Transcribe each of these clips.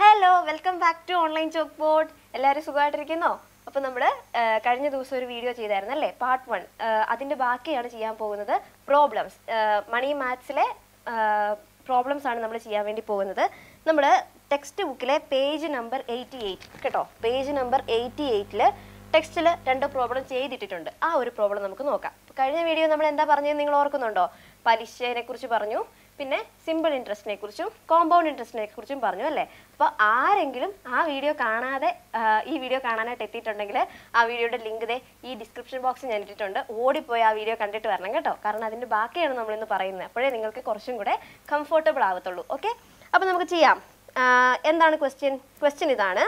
Hello welcome back to online chalk board എല്ലാവരും സുഖമായിട്ടിരിക്കുന്നോ അപ്പോൾ നമ്മൾ കഴിഞ്ഞ ദിവസം ഒരു വീഡിയോ ചെയ്തായിരുന്നു അല്ലേ പാർട്ട് വൺ അതിൻ്റെ ബാക്കിയാണ് ചെയ്യാൻ പോകുന്നത് പ്രോബ്ലംസ് മണി മാത്സിലെ പ്രോബ്ലംസ് ആണ് നമ്മൾ ചെയ്യാൻ വേണ്ടി പോകുന്നത് നമ്മൾ ടെക്സ്റ്റ് ബുക്കിലെ പേജ് നമ്പർ എയ്റ്റി എയ്റ്റ് കേട്ടോ പേജ് നമ്പർ എയ്റ്റി എയ്റ്റിൽ ടെക്സ്റ്റിൽ രണ്ട് പ്രോബ്ലം ചെയ്തിട്ടിട്ടുണ്ട് ആ ഒരു പ്രോബ്ലം നമുക്ക് നോക്കാം കഴിഞ്ഞ വീഡിയോ നമ്മൾ എന്താ പറഞ്ഞത് നിങ്ങൾ ഓർക്കുന്നുണ്ടോ പലിശയെ കുറിച്ച് പറഞ്ഞു പിന്നെ സിമ്പിൾ ഇൻട്രസ്റ്റിനെ കുറിച്ചും കോമ്പൗണ്ട് ഇൻട്രസ്റ്റിനെ കുറിച്ചും പറഞ്ഞു അല്ലേ അപ്പോൾ ആരെങ്കിലും ആ വീഡിയോ കാണാതെ ആ, ഈ വീഡിയോ കാണാനായിട്ട് എത്തിയിട്ടുണ്ടെങ്കിൽ ആ വീഡിയോയുടെ ലിങ്ക് ദേ ഈ ഡിസ്ക്രിപ്ഷൻ ബോക്സിൽ ഞാൻ ഇട്ടിട്ടുണ്ട് ഓടിപ്പോയി ആ വീഡിയോ കണ്ടിട്ട് വരണം കേട്ടോ കാരണം അതിൻ്റെ ബാക്കിയാണ് നമ്മളിന്ന് പറയുന്നത് അപ്പോഴേ നിങ്ങൾക്ക് കുറച്ചും കൂടെ കംഫർട്ടബിൾ ആവത്തുള്ളൂ ഓക്കെ അപ്പോൾ നമുക്ക് ചെയ്യാം ആ, എന്താണ് ക്വസ്റ്റ്യൻ ക്വസ്റ്റ്യൻ ഇതാണ്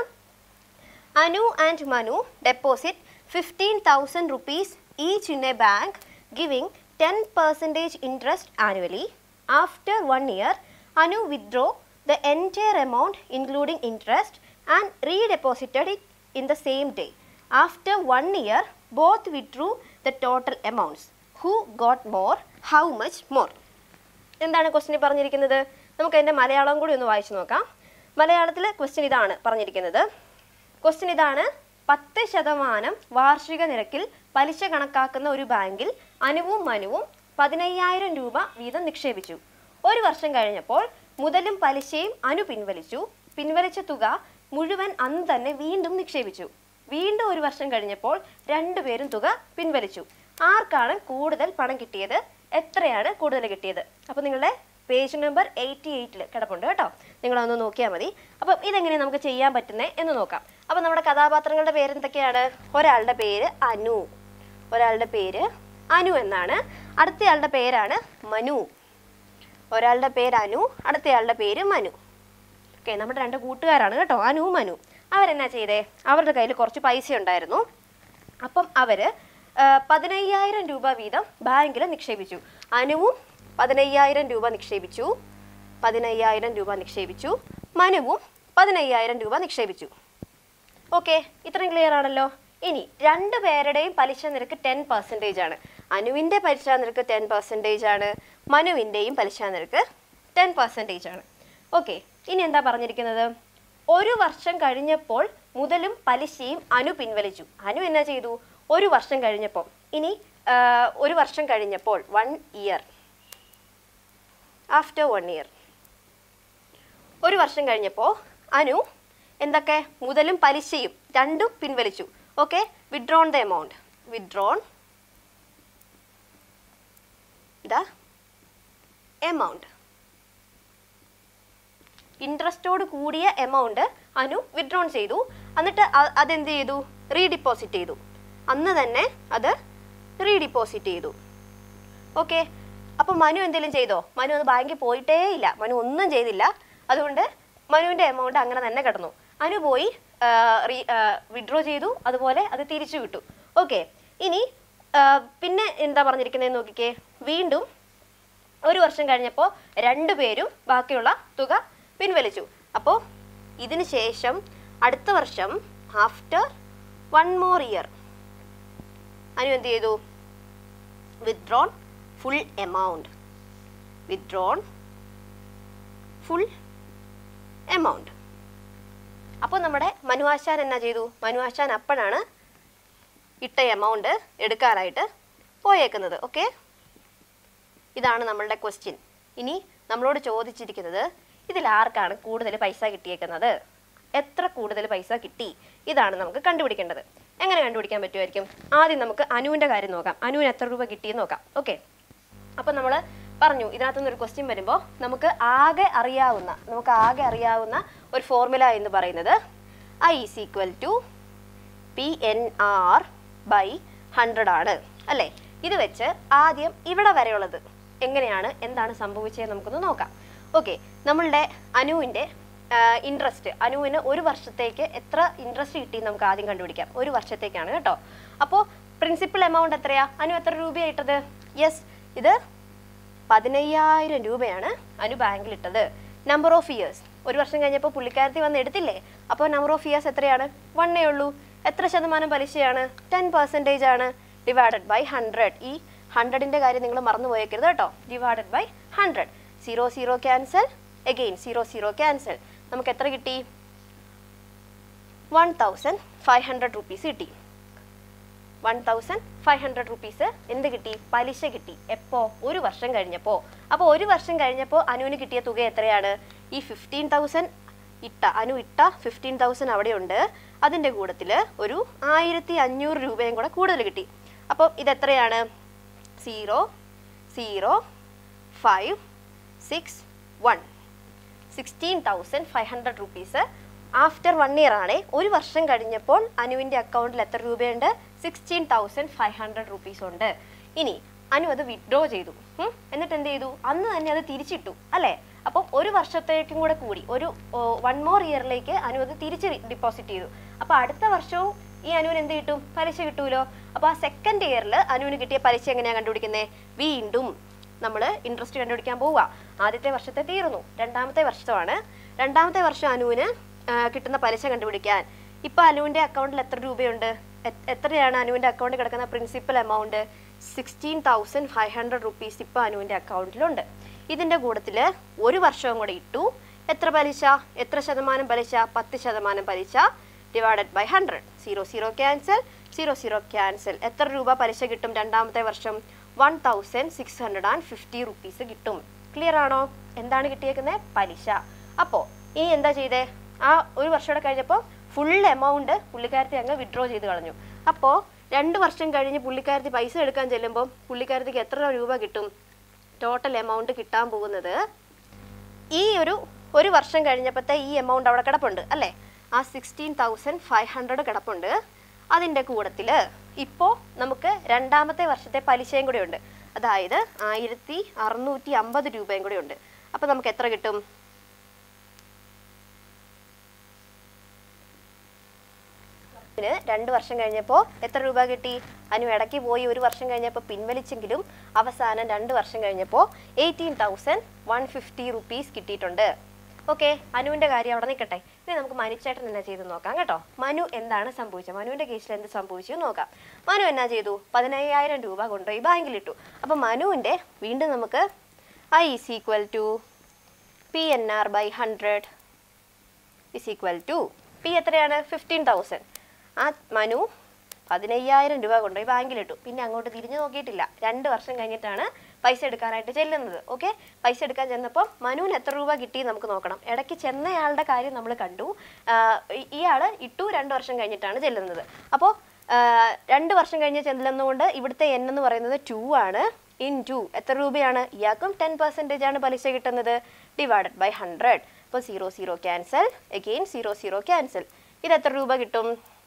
Anu and Manu deposit 15,000 rupees each in a bank, giving 10 percentage interest annually. After one year, Anu withdraw the entire amount including interest and redeposited it in the same day. After one year, both withdrew the total amounts. Who got more? How much more? എന്താണ് question പറഞ്ഞിരിക്കുന്നത് നമുക്ക് അതിൻ്റെ മലയാളം കൂടി ഒന്ന് വായിച്ചു നോക്കാം മലയാളത്തിൽ question ഇതാണ് പറഞ്ഞിരിക്കുന്നത് ക്വസ്റ്റ്യൻ ഇതാണ് പത്ത് ശതമാനം വാർഷിക നിരക്കിൽ പലിശ കണക്കാക്കുന്ന ഒരു ബാങ്കിൽ അനുവും മനുവും പതിനയ്യായിരം രൂപ വീതം നിക്ഷേപിച്ചു ഒരു വർഷം കഴിഞ്ഞപ്പോൾ മുതലും പലിശയും അനു പിൻവലിച്ചു പിൻവലിച്ച തുക മുഴുവൻ അന്ന് തന്നെ വീണ്ടും നിക്ഷേപിച്ചു വീണ്ടും ഒരു വർഷം കഴിഞ്ഞപ്പോൾ രണ്ടുപേരും തുക പിൻവലിച്ചു ആർക്കാണ് കൂടുതൽ പണം കിട്ടിയത് എത്രയാണ് കൂടുതൽ കിട്ടിയത് അപ്പോൾ നിങ്ങളുടെ പേജ് നമ്പർ എയ്റ്റി എയ്റ്റിൽ കിടപ്പുണ്ട് കേട്ടോ നിങ്ങളൊന്ന് നോക്കിയാൽ മതി അപ്പം ഇതെങ്ങനെ നമുക്ക് ചെയ്യാൻ പറ്റുന്നത് എന്ന് നോക്കാം അപ്പം നമ്മുടെ കഥാപാത്രങ്ങളുടെ പേര് എന്തൊക്കെയാണ് ഒരാളുടെ പേര് അനു ഒരാളുടെ പേര് അനു എന്നാണ് അടുത്തയാളുടെ പേരാണ് മനു ഒരാളുടെ പേര് അനു അടുത്തയാളുടെ പേര് മനു ഓക്കെ നമ്മുടെ രണ്ട് കൂട്ടുകാരാണ് കേട്ടോ അനു മനു അവരെന്നാ ചെയ്തേ അവരുടെ കയ്യിൽ കുറച്ച് പൈസ ഉണ്ടായിരുന്നു അപ്പം അവര് ആ, പതിനയ്യായിരം രൂപ വീതം ബാങ്കിൽ നിക്ഷേപിച്ചു അനുവും പതിനയ്യായിരം രൂപ നിക്ഷേപിച്ചു പതിനയ്യായിരം രൂപ നിക്ഷേപിച്ചു മനുവും പതിനയ്യായിരം രൂപ നിക്ഷേപിച്ചു ഓക്കെ ഇത്രയും ക്ലിയർ ആണല്ലോ ഇനി രണ്ട് പേരുടെയും പലിശ നിരക്ക് ടെൻ പെർസെൻറ്റേജ് ആണ് അനുവിൻ്റെ പലിശ നിരക്ക് ടെൻ പെർസെൻറ്റേജ് ആണ് മനുവിൻ്റെയും പലിശ നിരക്ക് ടെൻ പെർസെൻറ്റേജ് ആണ് ഓക്കെ ഇനി എന്താ പറഞ്ഞിരിക്കുന്നത് ഒരു വർഷം കഴിഞ്ഞപ്പോൾ മുതലും പലിശയും അനു പിൻവലിച്ചു അനു എന്നാ ചെയ്തു ഒരു വർഷം കഴിഞ്ഞപ്പോൾ ഇനി ആ, ഒരു വർഷം കഴിഞ്ഞപ്പോൾ one year after one year ഒരു വർഷം കഴിഞ്ഞപ്പോൾ അനു എന്തൊക്കെ മുതലും പലിശയും രണ്ടും പിൻവലിച്ചു okay withdrawn the amount withdrawn the amount ഇൻട്രസ്റ്റോട് കൂടിയ എമൗണ്ട് അനു വിഡ്രോൺ ചെയ്തു എന്നിട്ട് അ- അതെന്ത് ചെയ്തു റീഡിപ്പോസിറ്റ് ചെയ്തു അന്ന് തന്നെ അത് റീഡിപ്പോസിറ്റ് ചെയ്തു ഓക്കെ അപ്പോൾ മനു എന്തെങ്കിലും ചെയ്തോ മനു അത് ബാങ്കിൽ പോയിട്ടേ ഇല്ല മനു ഒന്നും ചെയ്തില്ല അതുകൊണ്ട് മനുവിൻ്റെ എമൗണ്ട് അങ്ങനെ തന്നെ കിടന്നു അനു പോയി വിഡ്രോ ചെയ്തു അതുപോലെ അത് തിരിച്ചു വിട്ടു ഓക്കെ ഇനി ആ, പിന്നെ എന്താ പറഞ്ഞിരിക്കുന്നതെന്ന് നോക്കിക്കേ വീണ്ടും ഒരു വർഷം കഴിഞ്ഞപ്പോൾ രണ്ടുപേരും ബാക്കിയുള്ള തുക പിൻവലിച്ചു അപ്പോൾ ഇതിന് ശേഷം അടുത്ത വർഷം after one more year Anu എന്ത് ചെയ്തു withdrawn full amount withdrawn full amount അപ്പോൾ നമ്മുടെ മനുവാശാൻ എന്നാ ചെയ്തു മനുവാശാൻ അപ്പോഴാണ് ഇട്ട എമൗണ്ട് എടുക്കാനായിട്ട് പോയേക്കുന്നത് ഓക്കെ ഇതാണ് നമ്മളുടെ ക്വസ്റ്റ്യൻ ഇനി നമ്മളോട് ചോദിച്ചിരിക്കുന്നത് ഇതിൽ ആർക്കാണ് കൂടുതൽ പൈസ കിട്ടിയേക്കുന്നത് എത്ര കൂടുതൽ പൈസ കിട്ടി ഇതാണ് നമുക്ക് കണ്ടുപിടിക്കേണ്ടത് എങ്ങനെ കണ്ടുപിടിക്കാൻ പറ്റുമായിരിക്കും ആദ്യം നമുക്ക് അനുവിൻ്റെ കാര്യം നോക്കാം അനുവിന് എത്ര രൂപ കിട്ടിയെന്ന് നോക്കാം ഓക്കെ അപ്പം നമ്മൾ പറഞ്ഞു ഇതിനകത്തുനിന്ന് ഒരു ക്വസ്റ്റ്യൻ വരുമ്പോൾ നമുക്ക് ആകെ അറിയാവുന്ന നമുക്ക് ആകെ അറിയാവുന്ന ഒരു ഫോർമുല എന്ന് പറയുന്നത് I is equal to P N R by hundred ആണ് അല്ലേ ഇത് വെച്ച് ആദ്യം ഇവിടെ വരെയുള്ളത് എങ്ങനെയാണ് എന്താണ് സംഭവിച്ചത് നമുക്കൊന്ന് നോക്കാം ഓക്കെ നമ്മളുടെ അനുവിൻ്റെ ഇൻട്രസ്റ്റ് അനുവിന് ഒരു വർഷത്തേക്ക് എത്ര ഇൻട്രസ്റ്റ് കിട്ടി എന്ന് നമുക്ക് ആദ്യം കണ്ടുപിടിക്കാം ഒരു വർഷത്തേക്കാണ് കേട്ടോ അപ്പോൾ പ്രിൻസിപ്പൽ എമൗണ്ട് എത്രയാ അനു എത്ര രൂപയാണ് ഇട്ടത് യെസ് ഇത് പതിനയ്യായിരം രൂപയാണ് അനു ബാങ്കിൽ ഇട്ടത് നമ്പർ ഓഫ് ഇയേഴ്സ് ഒരു വർഷം കഴിഞ്ഞപ്പോൾ പുള്ളിക്കാരത്തി വന്ന് എടുത്തില്ലേ അപ്പോൾ നമ്പർ ഓഫ് ഇയേഴ്സ് എത്രയാണ് വണ്ണേ ഉള്ളൂ എത്ര ശതമാനം പലിശയാണ് ടെൻ പെർസെൻറ്റേജ് ആണ് ഡിവൈഡഡ് ബൈ ഹൺഡ്രഡ് ഈ ഹൺഡ്രഡിൻ്റെ കാര്യം നിങ്ങൾ മറന്നു പോയേക്കരുത് കേട്ടോ divided by hundred zero zero cancel again zero zero cancel നമുക്ക് എത്ര കിട്ടി one thousand five hundred rupees കിട്ടി one thousand five hundred rupees എന്ത് കിട്ടി പലിശ കിട്ടി എപ്പോ ഒരു വർഷം കഴിഞ്ഞപ്പോൾ അപ്പോൾ ഒരു വർഷം കഴിഞ്ഞപ്പോൾ അനുവിന് കിട്ടിയ തുക എത്രയാണ് ഈ ഫിഫ്റ്റീൻ തൗസൻഡ് ഇട്ട അനു ഇട്ട ഫിഫ്റ്റീൻ തൗസൻഡ് അവിടെയുണ്ട് അതിൻ്റെ കൂട്ടത്തിൽ ഒരു ആയിരത്തി അഞ്ഞൂറ് രൂപയും കൂടെ കൂടുതൽ കിട്ടി അപ്പോൾ ഇതെത്രയാണ് zero zero five six one sixteen thousand five hundred rupees after one year ആണേ ഒരു വർഷം കഴിഞ്ഞപ്പോൾ അനുവിൻ്റെ അക്കൗണ്ടിൽ എത്ര രൂപയുണ്ട് sixteen thousand five hundred rupees ഉണ്ട് ഇനി അനു അത് വിഡ്രോ ചെയ്തു ഉം? എന്നിട്ട് എന്ത് ചെയ്തു അന്ന് തന്നെ അത് തിരിച്ചിട്ടു അല്ലേ അപ്പം ഒരു വർഷത്തേക്കും കൂടെ കൂടി ഒരു വൺ മോർ ഇയറിലേക്ക് അനു അത് തിരിച്ച് ഡിപ്പോസിറ്റ് ചെയ്തു അപ്പോൾ അടുത്ത വർഷവും ഈ അനുവിന് എന്ത് കിട്ടും പലിശ കിട്ടൂലോ അപ്പോൾ ആ സെക്കൻഡ് ഇയറിൽ അനുവിന് കിട്ടിയ പലിശ എങ്ങനെയാണ് കണ്ടുപിടിക്കുന്നത് വീണ്ടും നമ്മൾ ഇൻട്രസ്റ്റ് കണ്ടുപിടിക്കാൻ പോവുക ആദ്യത്തെ വർഷത്തെ തീർന്നു രണ്ടാമത്തെ വർഷമാണ് രണ്ടാമത്തെ വർഷം അനുവിന് ആ, കിട്ടുന്ന പലിശ കണ്ടുപിടിക്കാൻ ഇപ്പോൾ അനുവിൻ്റെ അക്കൗണ്ടിൽ എത്ര രൂപയുണ്ട് എ- എത്രയാണ് അനുവിൻ്റെ അക്കൗണ്ടിൽ കിടക്കുന്ന principal amount sixteen thousand five hundred rupees ഇപ്പോൾ അനുവിൻ്റെ അക്കൗണ്ടിലുണ്ട് ഇതിൻ്റെ കൂട്ടത്തിൽ ഒരു വർഷവും കൂടെ ഇട്ടു എത്ര പലിശ എത്ര ശതമാനം പലിശ പത്ത് ശതമാനം പലിശ divided by hundred zero zero cancel zero zero cancel എത്ര രൂപ പലിശ കിട്ടും രണ്ടാമത്തെ വർഷം one thousand six hundred and fifty rupees കിട്ടും ക്ലിയർ ആണോ എന്താണ് കിട്ടിയേക്കുന്നത് പലിശ അപ്പോൾ ഇനി എന്താ ചെയ്തേ ആ ഒരു വർഷം കൂടെ കഴിഞ്ഞപ്പോൾ ഫുൾ എമൗണ്ട് പുള്ളിക്കാരത്തി അങ്ങ് വിഡ്രോ ചെയ്ത് കളഞ്ഞു അപ്പോൾ രണ്ട് വർഷം കഴിഞ്ഞ് പുള്ളിക്കാരത്തി പൈസ എടുക്കാൻ ചെല്ലുമ്പോൾ പുള്ളിക്കാരത്തിക്ക് എത്ര രൂപ കിട്ടും ടോട്ടൽ എമൗണ്ട് കിട്ടാൻ പോകുന്നത് ഈ ഒരു ഒരു വർഷം കഴിഞ്ഞപ്പോഴത്തെ ഈ എമൗണ്ട് അവിടെ കിടപ്പുണ്ട് അല്ലേ ആ സിക്സ്റ്റീൻ തൗസൻഡ് ഫൈവ് ഹൺഡ്രഡ് കിടപ്പുണ്ട് അതിൻ്റെ കൂടത്തിൽ ഇപ്പോൾ നമുക്ക് രണ്ടാമത്തെ വർഷത്തെ പലിശയും കൂടെ ഉണ്ട് അതായത് ആയിരത്തി അറുന്നൂറ്റി അമ്പത് രൂപയും കൂടെ ഉണ്ട് അപ്പോൾ നമുക്ക് എത്ര കിട്ടും ന് രണ്ട് വർഷം കഴിഞ്ഞപ്പോൾ എത്ര രൂപ കിട്ടി അനു ഇടയ്ക്ക് പോയി ഒരു വർഷം കഴിഞ്ഞപ്പോൾ പിൻവലിച്ചെങ്കിലും അവസാനം രണ്ട് വർഷം കഴിഞ്ഞപ്പോൾ eighteen thousand one fifty rupees കിട്ടിയിട്ടുണ്ട് ഓക്കെ അനുവിൻ്റെ കാര്യം അവിടെ നിൽക്കട്ടെ ഇനി നമുക്ക് മനുച്ചേട്ടൻ എന്നാ ചെയ്ത് നോക്കാം കേട്ടോ മനു എന്താണ് സംഭവിച്ചത് മനുവിൻ്റെ കേസിൽ എന്ത് സംഭവിച്ചു എന്ന് നോക്കാം മനു എന്നാ ചെയ്തു പതിനയ്യായിരം രൂപ കൊണ്ടുപോയി ബാങ്കിലിട്ടു അപ്പം മനുവിൻ്റെ വീണ്ടും നമുക്ക് I is equal to P N R by hundred is equal to P എത്രയാണ് ഫിഫ്റ്റീൻ തൗസൻഡ് ആ മനു പതിനയ്യായിരം രൂപ കൊണ്ടുപോയി ബാങ്കിലിട്ടു പിന്നെ അങ്ങോട്ട് തിരിഞ്ഞു നോക്കിയിട്ടില്ല രണ്ട് വർഷം കഴിഞ്ഞിട്ടാണ് പൈസ എടുക്കാനായിട്ട് ചെല്ലുന്നത് ഓക്കെ പൈസ എടുക്കാൻ ചെന്നപ്പോൾ മനുവിന് എത്ര രൂപ കിട്ടി നമുക്ക് നോക്കണം ഇടയ്ക്ക് ചെന്നയാളുടെ കാര്യം നമ്മൾ കണ്ടു ഇയാൾ ഇട്ടു രണ്ട് വർഷം കഴിഞ്ഞിട്ടാണ് ചെല്ലുന്നത് അപ്പോൾ രണ്ട് വർഷം കഴിഞ്ഞ് ചെല്ലുന്നതുകൊണ്ട് ഇവിടുത്തെ എൻ എന്ന് പറയുന്നത് ടു ആണ് ഇൻ ടു എത്ര രൂപയാണ് ഇയാൾക്കും ടെൻ പെർസെൻറ്റേജ് ആണ് പലിശ കിട്ടുന്നത് ഡിവൈഡഡ് ബൈ ഹൺഡ്രഡ് അപ്പോൾ zero zero cancel again zero zero cancel ഇത് എത്ര രൂപ കിട്ടും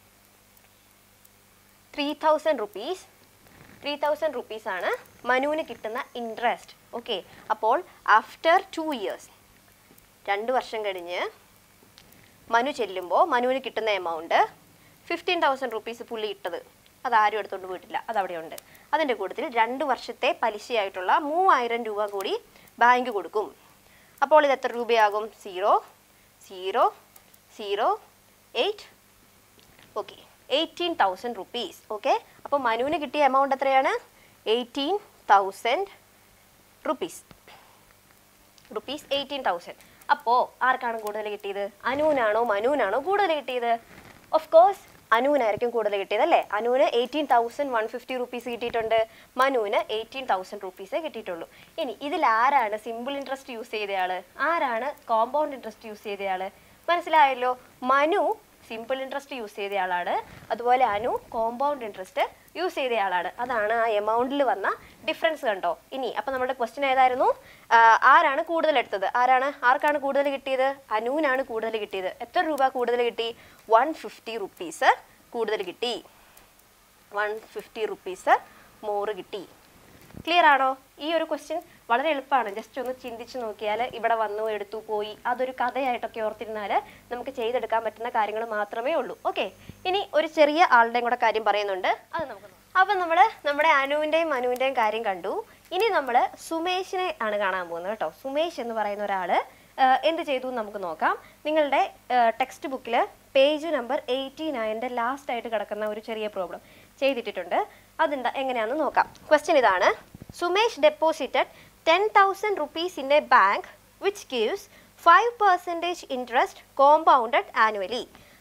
three thousand rupees three thousand rupees ആണ് മനുവിന് കിട്ടുന്ന ഇൻട്രസ്റ്റ് ഓക്കെ അപ്പോൾ ആഫ്റ്റർ ടു ഇയേഴ്സ് രണ്ട് വർഷം കഴിഞ്ഞ് മനു ചെല്ലുമ്പോൾ മനുവിന് കിട്ടുന്ന എമൗണ്ട് ഫിഫ്റ്റീൻ തൗസൻഡ് റുപ്പീസ് പുള്ളി ഇട്ടത് അത് ആരും എടുത്തുകൊണ്ട് പോയിട്ടില്ല അത് അവിടെയുണ്ട് അതിൻ്റെ കൂട്ടത്തിൽ രണ്ട് വർഷത്തെ പലിശയായിട്ടുള്ള മൂവായിരം രൂപ കൂടി ബാങ്ക് കൊടുക്കും അപ്പോൾ ഇത് എത്ര രൂപയാകും zero zero zero eight okay eighteen thousand rupees okay അപ്പോൾ മനുവിന് കിട്ടിയ എമൗണ്ട് എത്രയാണ് eighteen thousand rupees rupees eighteen thousand അപ്പോൾ ആർക്കാണ് കൂടുതൽ കിട്ടിയത് അനുവിനാണോ മനുവിനാണോ കൂടുതൽ കിട്ടിയത് ഓഫ് കോഴ്സ് അനുവിനായിരിക്കും കൂടുതൽ കിട്ടിയത് അല്ലേ അനുവിന് eighteen thousand one fifty rupees കിട്ടിയിട്ടുണ്ട് മനുവിന് എയ്റ്റീൻ തൗസൻഡ് റുപ്പീസേ കിട്ടിയിട്ടുള്ളൂ ഇനി ഇതിൽ ആരാണ് സിമ്പിൾ ഇൻട്രസ്റ്റ് യൂസ് ചെയ്തയാള് ആരാണ് കോമ്പൗണ്ട് ഇൻട്രസ്റ്റ് യൂസ് ചെയ്തയാള് മനസ്സിലായല്ലോ മനു സിമ്പിൾ ഇൻട്രസ്റ്റ് യൂസ് ചെയ്തയാളാണ് അതുപോലെ അനു കോമ്പൗണ്ട് ഇൻട്രസ്റ്റ് യൂസ് ചെയ്തയാളാണ് അതാണ് ആ എമൗണ്ടിൽ വന്ന ഡിഫറൻസ് കണ്ടോ ഇനി അപ്പം നമ്മുടെ ക്വസ്റ്റ്യൻ ഏതായിരുന്നു ആ, ആരാണ് കൂടുതൽ എടുത്തത് ആരാണ് ആർക്കാണ് കൂടുതൽ കിട്ടിയത് അനുവിനാണ് കൂടുതൽ കിട്ടിയത് എത്ര രൂപ കൂടുതൽ കിട്ടി വൺ ഫിഫ്റ്റി റുപ്പീസ് കൂടുതൽ കിട്ടി വൺ ഫിഫ്റ്റി റുപ്പീസ് മോറ് കിട്ടി ക്ലിയർ ആണോ ഈ ഒരു ക്വസ്റ്റ്യൻ വളരെ എളുപ്പമാണ് ജസ്റ്റ് ഒന്ന് ചിന്തിച്ച് നോക്കിയാൽ ഇവിടെ വന്നു എടുത്തു പോയി അതൊരു കഥയായിട്ടൊക്കെ ഓർത്തിരുന്നാൽ നമുക്ക് ചെയ്തെടുക്കാൻ പറ്റുന്ന കാര്യങ്ങൾ മാത്രമേ ഉള്ളൂ ഓക്കെ ഇനി ഒരു ചെറിയ ആളുടെയും കൂടെ കാര്യം പറയുന്നുണ്ട് അത് നമുക്ക് നോക്കാം. അപ്പം നമ്മൾ നമ്മുടെ അനുവിൻ്റെയും മനുവിൻ്റെയും കാര്യം കണ്ടു ഇനി നമ്മൾ സുമേഷിനെ ആണ് കാണാൻ പോകുന്നത് കേട്ടോ സുമേഷ് എന്ന് പറയുന്ന ഒരാൾ എന്ത് ചെയ്തു എന്ന് നമുക്ക് നോക്കാം നിങ്ങളുടെ ടെക്സ്റ്റ് ബുക്കിൽ പേജ് നമ്പർ എയ്റ്റി നയൻ്റെ ലാസ്റ്റ് ആയിട്ട് കിടക്കുന്ന ഒരു ചെറിയ പ്രോബ്ലം ചെയ്തിട്ടിട്ടുണ്ട് അതെന്താ എങ്ങനെയാണെന്ന് നോക്കാം ക്വസ്റ്റ്യൻ ഇതാണ് Sumesh deposited ten thousand rupees in a bank which gives five percentage interest compounded annually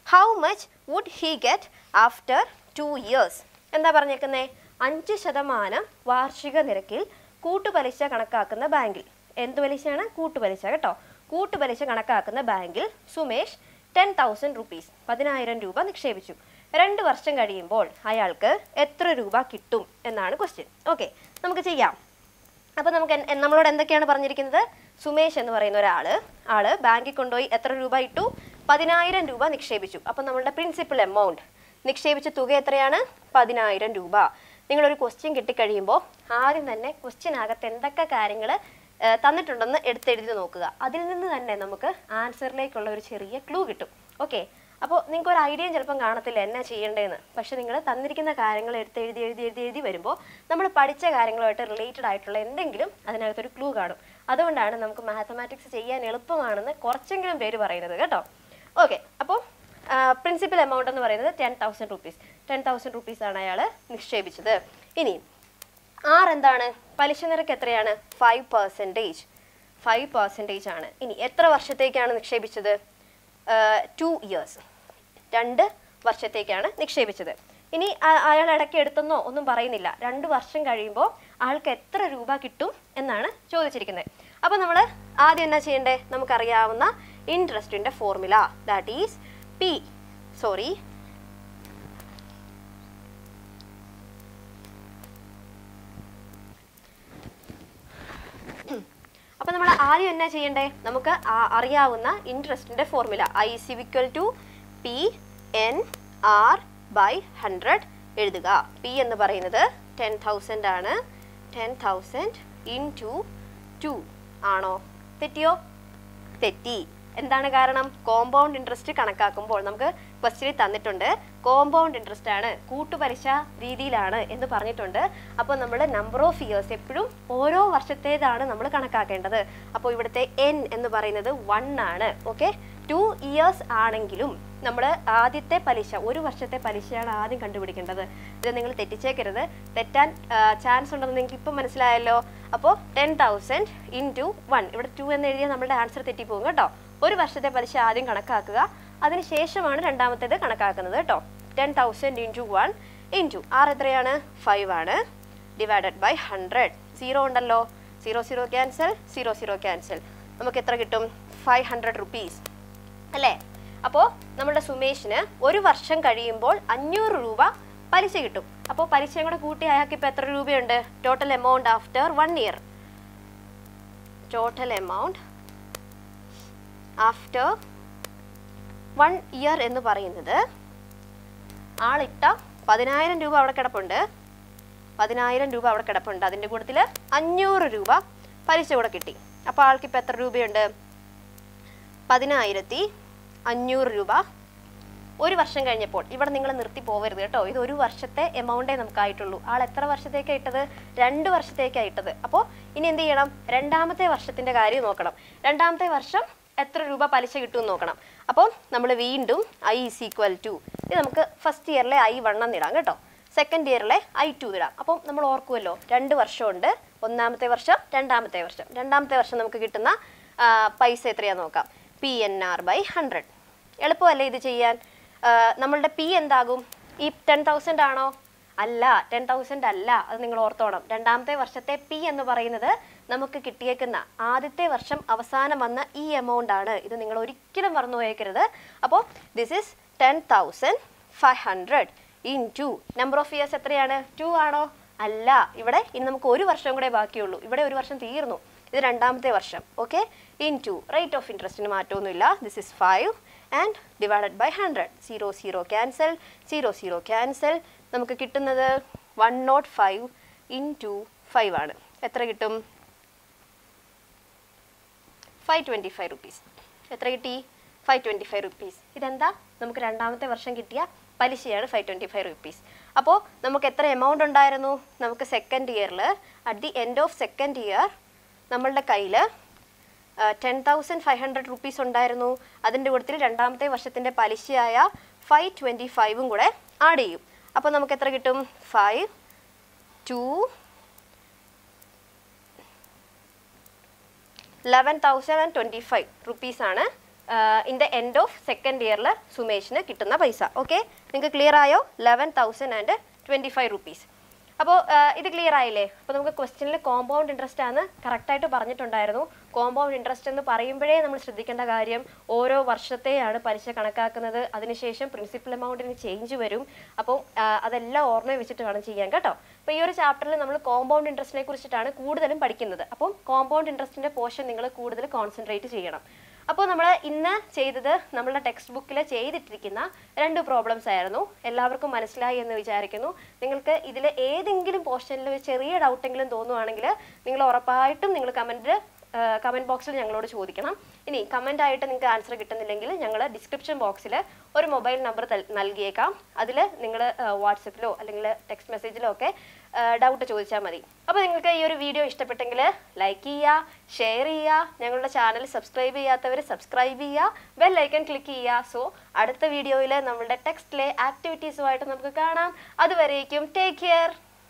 how much would he get after two years എന്താ പറഞ്ഞേക്കുന്നേ അഞ്ച് ശതമാനം വാർഷിക നിരക്കിൽ കൂട്ടുപലിശ കണക്കാക്കുന്ന ബാങ്കിൽ എന്ത് പലിശയാണ് കൂട്ടുപലിശ കേട്ടോ കൂട്ടുപലിശ കണക്കാക്കുന്ന ബാങ്കിൽ സുമേഷ് ടെൻ തൗസൻഡ് റുപ്പീസ് പതിനായിരം രൂപ നിക്ഷേപിച്ചു രണ്ട് വർഷം കഴിയുമ്പോൾ അയാൾക്ക് എത്ര രൂപ കിട്ടും എന്നാണ് ക്വസ്റ്റ്യൻ ഓക്കെ നമുക്ക് ചെയ്യാം അപ്പോൾ നമുക്ക് എൻ- എൻ- നമ്മളോട് എന്തൊക്കെയാണ് പറഞ്ഞിരിക്കുന്നത് സുമേഷ് എന്ന് പറയുന്ന ഒരാൾ ആള് ബാങ്കിൽ കൊണ്ടുപോയി എത്ര രൂപ ഇട്ടു പതിനായിരം രൂപ നിക്ഷേപിച്ചു അപ്പോൾ നമ്മളുടെ പ്രിൻസിപ്പൽ എമൗണ്ട് നിക്ഷേപിച്ച തുക എത്രയാണ് പതിനായിരം രൂപ നിങ്ങളൊരു ക്വസ്റ്റ്യൻ കിട്ടിക്കഴിയുമ്പോൾ ആദ്യം തന്നെ ക്വസ്റ്റ്യനകത്ത് എന്തൊക്കെ കാര്യങ്ങൾ തന്നിട്ടുണ്ടെന്ന് എടുത്തെഴുതി നോക്കുക അതിൽ നിന്ന് തന്നെ നമുക്ക് ആൻസറിലേക്കുള്ള ഒരു ചെറിയ ക്ലൂ കിട്ടും ഓക്കെ അപ്പോൾ നിങ്ങൾക്ക് ഒരു ഐഡിയയും ചിലപ്പം കാണത്തില്ല എന്നാ ചെയ്യേണ്ടതെന്ന് പക്ഷെ നിങ്ങൾ തന്നിരിക്കുന്ന കാര്യങ്ങൾ എടുത്ത് എഴുതി എഴുതി എഴുതി എഴുതി വരുമ്പോൾ നമ്മൾ പഠിച്ച കാര്യങ്ങളുമായിട്ട് റിലേറ്റഡ് ആയിട്ടുള്ള എന്തെങ്കിലും അതിനകത്തൊരു ക്ലൂ കാണും അതുകൊണ്ടാണ് നമുക്ക് മാത്തമാറ്റിക്സ് ചെയ്യാൻ എളുപ്പമാണെന്ന് കുറച്ചെങ്കിലും പേര് പറയുന്നത് കേട്ടോ ഓക്കെ അപ്പോൾ പ്രിൻസിപ്പൽ എമൗണ്ട് എന്ന് പറയുന്നത് ten thousand rupees ten thousand റുപ്പീസാണ് അയാൾ നിക്ഷേപിച്ചത് ഇനി ആർ എന്താണ് പലിശ നിരക്ക് എത്രയാണ് ഫൈവ് പെർസെൻറ്റേജ് ഫൈവ് പെർസെൻറ്റേജ് ആണ് ഇനി എത്ര വർഷത്തേക്കാണ് നിക്ഷേപിച്ചത് ടു ഇയേഴ്സ് രണ്ട് വർഷത്തേക്കാണ് നിക്ഷേപിച്ചത് ഇനി അ- അയാൾ ഇടയ്ക്ക് എടുത്തെന്നോ ഒന്നും പറയുന്നില്ല രണ്ട് വർഷം കഴിയുമ്പോൾ ആൾക്ക് എത്ര രൂപ കിട്ടും എന്നാണ് ചോദിച്ചിരിക്കുന്നത് അപ്പോൾ നമ്മൾ ആദ്യം എന്നാ ചെയ്യണ്ടേ നമുക്കറിയാവുന്ന ഇൻട്രസ്റ്റിൻ്റെ formula that is P sorry അപ്പോൾ നമ്മൾ ആദ്യം എന്നാ ചെയ്യണ്ടേ നമുക്ക് ആ- അറിയാവുന്ന ഇൻട്രസ്റ്റിന്റെ formula I is equal to P N R by hundred എഴുതുക പി എന്ന് പറയുന്നത് ടെൻ തൗസൻഡ് ആണ് ten thousand in two two ആണോ തെറ്റിയോ തെറ്റി എന്താണ് കാരണം കോമ്പൗണ്ട് ഇൻട്രസ്റ്റ് കണക്കാക്കുമ്പോൾ നമുക്ക് ക്വസ്റ്റ്യനിൽ തന്നിട്ടുണ്ട് കോമ്പൗണ്ട് ഇൻട്രസ്റ്റ് ആണ് കൂട്ടുപലിശ രീതിയിലാണ് എന്ന് പറഞ്ഞിട്ടുണ്ട് അപ്പോൾ നമ്മൾ നമ്പർ ഓഫ് ഇയേഴ്സ് എപ്പോഴും ഓരോ വർഷത്തേതാണ് നമ്മൾ കണക്കാക്കേണ്ടത് അപ്പോൾ ഇവിടുത്തെ എൻ എന്ന് പറയുന്നത് വൺ ആണ് ഓക്കെ ടു ഇയേഴ്സ് ആണെങ്കിലും നമ്മൾ ആദ്യത്തെ പലിശ ഒരു വർഷത്തെ പലിശയാണ് ആദ്യം കണ്ടുപിടിക്കേണ്ടത് ഇത് നിങ്ങൾ തെറ്റിച്ചേക്കരുത് തെറ്റാൻ ചാൻസ് ഉണ്ടെന്ന് നിങ്ങൾക്ക് ഇപ്പം മനസ്സിലായല്ലോ അപ്പോൾ ten thousand in two one ഇവിടെ ടു എന്ന് എഴുതിയാൽ നമ്മുടെ ആൻസർ തെറ്റിപ്പോകും കേട്ടോ ഒരു വർഷത്തെ പലിശ ആദ്യം കണക്കാക്കുക അതിനുശേഷമാണ് രണ്ടാമത്തേത് കണക്കാക്കുന്നത് കേട്ടോ ten thousand in two one in two R എത്രയാണ് ഫൈവ് ആണ് ഡിവൈഡഡ് ബൈ ഹൺഡ്രഡ് സീറോ ഉണ്ടല്ലോ zero zero cancel zero zero cancel നമുക്ക് എത്ര കിട്ടും ഫൈവ് ഹൺഡ്രഡ് റുപ്പീസ് അല്ലേ അപ്പോൾ നമ്മുടെ സുമേഷിന് ഒരു വർഷം കഴിയുമ്പോൾ അഞ്ഞൂറ് രൂപ പലിശ കിട്ടും അപ്പോൾ പലിശയും കൂടെ കൂട്ടി അയാൾക്ക് ഇപ്പോൾ എത്ര രൂപയുണ്ട് total amount after one year total amount after one year എന്ന് പറയുന്നത് ആളിട്ട പതിനായിരം രൂപ അവിടെ കിടപ്പുണ്ട് പതിനായിരം രൂപ അവിടെ കിടപ്പുണ്ട് അതിൻ്റെ കൂട്ടത്തിൽ അഞ്ഞൂറ് രൂപ പലിശ കൂടെ കിട്ടി അപ്പോൾ ആൾക്ക് ഇപ്പോൾ എത്ര രൂപയുണ്ട് പതിനായിരത്തി അഞ്ഞൂറ് രൂപ ഒരു വർഷം കഴിഞ്ഞപ്പോൾ ഇവിടെ നിങ്ങൾ നിർത്തി പോവരുത് കേട്ടോ ഇത് ഒരു വർഷത്തെ എമൗണ്ടേ നമുക്കായിട്ടുള്ളൂ ആൾ എത്ര വർഷത്തേക്കാണ് ഇട്ടത് രണ്ട് വർഷത്തേക്കാണ് ഇട്ടത് അപ്പോൾ ഇനി എന്ത് ചെയ്യണം രണ്ടാമത്തെ വർഷത്തിന്റെ കാര്യം നോക്കണം രണ്ടാമത്തെ വർഷം എത്ര രൂപ പലിശ കിട്ടുമെന്ന് നോക്കണം അപ്പോൾ നമ്മൾ വീണ്ടും ഐ ഈസ് ഈക്വൽ ടു ഇത് നമുക്ക് ഫസ്റ്റ് ഇയറിലെ ഐ വണ്ണം ഇടാം കേട്ടോ സെക്കൻഡ് ഇയറിലെ ഐ ടു ഇടാം അപ്പം നമ്മൾ ഓർക്കുമല്ലോ രണ്ട് വർഷമുണ്ട് ഒന്നാമത്തെ വർഷം രണ്ടാമത്തെ വർഷം രണ്ടാമത്തെ വർഷം നമുക്ക് കിട്ടുന്ന ആ, പൈസ എത്രയാന്ന് നോക്കാം P N R by hundred എളുപ്പമല്ലേ ഇത് ചെയ്യാൻ ആ, നമ്മളുടെ പി എന്താകും ഈ ടെൻ തൗസൻഡ് ആണോ അല്ല ടെൻ തൗസൻഡ് അല്ല അത് നിങ്ങൾ ഓർത്തോണം രണ്ടാമത്തെ വർഷത്തെ പി എന്ന് പറയുന്നത് നമുക്ക് കിട്ടിയേക്കുന്ന ആദ്യത്തെ വർഷം അവസാനം വന്ന ഈ എമൗണ്ട് ആണ് ഇത് നിങ്ങൾ ഒരിക്കലും മറന്നു പോയേക്കരുത് അപ്പോൾ this is ten thousand five hundred in two number of years എത്രയാണ് ടു ആണോ അല്ല ഇവിടെ ഇനി നമുക്ക് ഒരു വർഷം കൂടെ ബാക്കിയുള്ളൂ ഇവിടെ ഒരു വർഷം തീർന്നു ഇത് രണ്ടാമത്തെ വർഷം okay in two rate of ഇൻട്രസ്റ്റിന് മാറ്റമൊന്നുമില്ല this is five and divided by hundred zero zero cancel zero zero cancel നമുക്ക് കിട്ടുന്നത് one naught five in two five ആണ് എത്ര കിട്ടും ഫൈവ് ട്വൻറ്റി ഫൈവ് റുപ്പീസ് എത്ര കിട്ടി ഫൈവ് ട്വൻറ്റി ഫൈവ് റുപ്പീസ് ഇതെന്താ നമുക്ക് രണ്ടാമത്തെ വർഷം കിട്ടിയ പലിശയാണ് ഫൈവ് ട്വൻറ്റി ഫൈവ് റുപ്പീസ് അപ്പോൾ നമുക്ക് എത്ര എമൗണ്ട് ഉണ്ടായിരുന്നു നമുക്ക് സെക്കൻഡ് ഇയറിൽ at the end of second year നമ്മളുടെ കയ്യിൽ ten thousand five hundred rupees ഉണ്ടായിരുന്നു അതിൻ്റെ കൂട്ടത്തിൽ രണ്ടാമത്തെ വർഷത്തിൻ്റെ പലിശയായ ഫൈവ് ട്വൻറ്റി ഫൈവും കൂടെ ആഡ് ചെയ്യും അപ്പോൾ നമുക്ക് എത്ര കിട്ടും five to eleven thousand and twenty five റുപ്പീസാണ് in the end of second ഇയറിൽ സുമേഷിന് കിട്ടുന്ന പൈസ ഓക്കെ നിങ്ങൾക്ക് ക്ലിയർ ആയോ eleven thousand and twenty five rupees അപ്പോൾ ഇത് ക്ലിയർ ആയില്ലേ അപ്പോൾ നമുക്ക് ക്വസ്റ്റ്യനിൽ കോമ്പൗണ്ട് ഇൻട്രസ്റ്റ് ആണ് കറക്റ്റായിട്ട് പറഞ്ഞിട്ടുണ്ടായിരുന്നു കോമ്പൗണ്ട് ഇൻട്രസ്റ്റ് എന്ന് പറയുമ്പോഴേ നമ്മൾ ശ്രദ്ധിക്കേണ്ട കാര്യം ഓരോ വർഷത്തെയാണ് പലിശ കണക്കാക്കുന്നത് അതിനുശേഷം പ്രിൻസിപ്പൽ എമൗണ്ടിന് ചേഞ്ച് വരും അപ്പോൾ അതെല്ലാം ഓർമ്മ വെച്ചിട്ട് വേണം ചെയ്യാൻ കേട്ടോ അപ്പോൾ ഈ ഒരു ചാപ്റ്ററിൽ നമ്മൾ കോമ്പൗണ്ട് ഇൻട്രസ്റ്റിനെ കുറിച്ചിട്ടാണ് കൂടുതലും പഠിക്കുന്നത് അപ്പം കോമ്പൗണ്ട് ഇൻട്രസ്റ്റിൻ്റെ പോർഷൻ നിങ്ങൾ കൂടുതൽ കോൺസെൻട്രേറ്റ് ചെയ്യണം അപ്പോൾ നമ്മൾ ഇന്ന് ചെയ്തത് നമ്മളുടെ ടെക്സ്റ്റ് ബുക്കിൽ ചെയ്തിട്ടിരിക്കുന്ന രണ്ട് പ്രോബ്ലംസ് ആയിരുന്നു എല്ലാവർക്കും മനസ്സിലായി എന്ന് വിചാരിക്കുന്നു നിങ്ങൾക്ക് ഇതിൽ ഏതെങ്കിലും പോർഷനിൽ ഒരു ചെറിയ ഡൗട്ടെങ്കിലും തോന്നുവാണെങ്കിൽ നിങ്ങൾ ഉറപ്പായിട്ടും നിങ്ങൾ കമൻറ്റിൽ കമൻറ്റ് ബോക്സിൽ ഞങ്ങളോട് ചോദിക്കണം ഇനി കമൻ്റ് ആയിട്ട് നിങ്ങൾക്ക് ആൻസർ കിട്ടുന്നില്ലെങ്കിൽ ഞങ്ങൾ ഡിസ്ക്രിപ്ഷൻ ബോക്സിൽ ഒരു മൊബൈൽ നമ്പർ നൽകിയേക്കാം അതിൽ നിങ്ങൾ വാട്സപ്പിലോ അല്ലെങ്കിൽ ടെക്സ്റ്റ് മെസ്സേജിലോ ഒക്കെ ഡൗട്ട് ചോദിച്ചാൽ മതി അപ്പോൾ നിങ്ങൾക്ക് ഈ ഒരു വീഡിയോ ഇഷ്ടപ്പെട്ടെങ്കിൽ ലൈക്ക് ചെയ്യുക ഷെയർ ചെയ്യുക ഞങ്ങളുടെ ചാനൽ സബ്സ്ക്രൈബ് ചെയ്യാത്തവർ സബ്സ്ക്രൈബ് ചെയ്യുക ബെൽ ഐക്കൺ ക്ലിക്ക് ചെയ്യുക സോ അടുത്ത വീഡിയോയിൽ നമ്മളുടെ ടെക്സ്റ്റിലെ ആക്ടിവിറ്റീസുമായിട്ട് നമുക്ക് കാണാം അതുവരേക്കും ടേക്ക് കെയർ